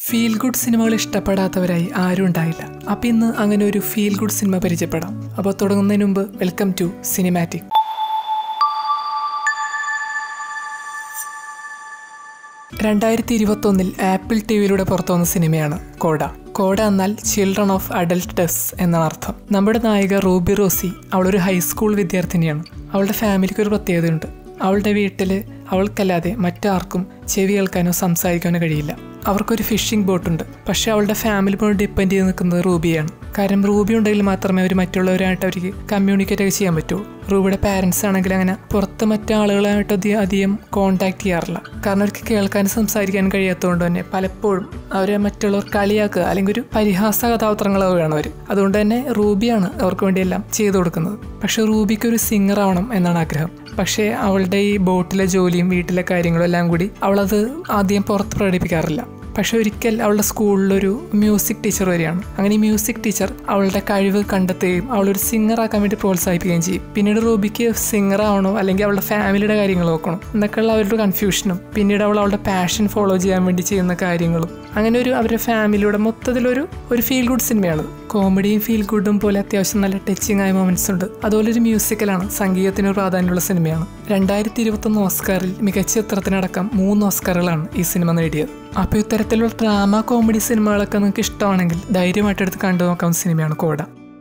feel good സിനിമകൾ ഇഷ്ടപ്പെടാത്തവരായി ആരും ഉണ്ടായില്ല അപ്പം ഇന്ന് അങ്ങനെ ഒരു ഫീൽ ഗുഡ് സിനിമ പരിചയപ്പെടാം അപ്പോൾ തുടങ്ങുന്നതിന് മുമ്പ് വെൽക്കം ടു സിനിമാറ്റിക് രണ്ടായിരത്തി ഇരുപത്തൊന്നിൽ ആപ്പിൾ ടി വിയിലൂടെ പുറത്തു വന്ന സിനിമയാണ് കോഡ കോഡ എന്നാൽ ചിൽഡ്രൻ ഓഫ് അഡൽട്ടസ് എന്നാണ് അർത്ഥം നമ്മുടെ നായിക റൂബി റോസി അവളൊരു ഹൈസ്കൂൾ വിദ്യാർത്ഥിനിയാണ് അവളുടെ ഫാമിലിക്ക് ഒരു പ്രത്യേകതയുണ്ട് അവളുടെ വീട്ടിൽ അവൾക്കല്ലാതെ മറ്റാർക്കും ചെവി കേൾക്കാനോ സംസാരിക്കാനോ കഴിയില്ല അവർക്കൊരു ഫിഷിംഗ് ബോട്ടുണ്ട് പക്ഷെ അവളുടെ ഫാമിലി പോയി ഡിപ്പെൻഡ് ചെയ്ത് നിൽക്കുന്നത് റൂബിയാണ് കാരണം റൂബി ഉണ്ടെങ്കിൽ മാത്രമേ അവർ മറ്റുള്ളവരായിട്ട് അവർക്ക് കമ്മ്യൂണിക്കേറ്റ് ഒക്കെ ചെയ്യാൻ പറ്റൂ റൂബിയുടെ പാരൻസ് ആണെങ്കിൽ അങ്ങനെ പുറത്ത് മറ്റാളുകളായിട്ട് അധികം അധികം കോണ്ടാക്ട് ചെയ്യാറില്ല കാരണം അവർക്ക് കേൾക്കാനും സംസാരിക്കാനും കഴിയാത്തതുകൊണ്ട് തന്നെ പലപ്പോഴും അവരെ മറ്റുള്ളവർ കളിയാക്കുക അല്ലെങ്കിൽ ഒരു പരിഹാസ കഥാപാത്രങ്ങളാവുകയാണ് അവർ അതുകൊണ്ട് തന്നെ റൂബിയാണ് അവർക്ക് വേണ്ടിയെല്ലാം ചെയ്തു കൊടുക്കുന്നത് പക്ഷെ റൂബിക്ക് ഒരു സിംഗർ ആവണം എന്നാണ് ആഗ്രഹം പക്ഷേ അവളുടെ ഈ ബോട്ടിലെ ജോലിയും വീട്ടിലെ കാര്യങ്ങളും എല്ലാം കൂടി അവളത് ആദ്യം പുറത്ത് പ്രകടിപ്പിക്കാറില്ല പക്ഷെ ഒരിക്കൽ അവളുടെ സ്കൂളിലൊരു മ്യൂസിക് ടീച്ചർ വരികയാണ് അങ്ങനെ ഈ മ്യൂസിക് ടീച്ചർ അവളുടെ കഴിവ് കണ്ടെത്തുകയും അവളൊരു സിംഗർ ആക്കാൻ വേണ്ടി പ്രോത്സാഹിപ്പിക്കുകയും ചെയ്യും പിന്നീട് റൂബിക്ക് സിംഗർ ആവണോ അല്ലെങ്കിൽ അവളുടെ ഫാമിലിയുടെ കാര്യങ്ങൾ നോക്കണം എന്നൊക്കെയുള്ള അവരുടെ കൺഫ്യൂഷനും പിന്നീട് അവൾ അവളുടെ പാഷൻ ഫോളോ ചെയ്യാൻ വേണ്ടി ചെയ്യുന്ന കാര്യങ്ങളും അങ്ങനെ ഒരു അവരുടെ ഫാമിലിയുടെ മൊത്തത്തിലൊരു ഒരു ഫീൽ ഗുഡ് സിനിമയാണ് കോമഡിയും ഫീൽ ഗുഡും പോലെ അത്യാവശ്യം നല്ല ടച്ചിങ് ആയ മൊമെന്റ്സ് ഉണ്ട് അതുപോലെ ഒരു മ്യൂസിക്കലാണ് സംഗീതത്തിന് ഒരു പ്രാധാന്യമുള്ള സിനിമയാണ് രണ്ടായിരത്തി ഇരുപത്തൊന്ന് ഓസ്കാറിൽ മികച്ച ചിത്രത്തിനടക്കം മൂന്ന് ഓസ്കാറുകളാണ് ഈ സിനിമ നേടിയത് അപ്പോൾ ഇത്തരത്തിലുള്ള ഡ്രാമ കോമഡി സിനിമകളൊക്കെ നിങ്ങൾക്ക് ഇഷ്ടമാണെങ്കിൽ ധൈര്യമായിട്ട് എടുത്ത് കണ്ടു നോക്കാവുന്ന സിനിമയാണ് കോട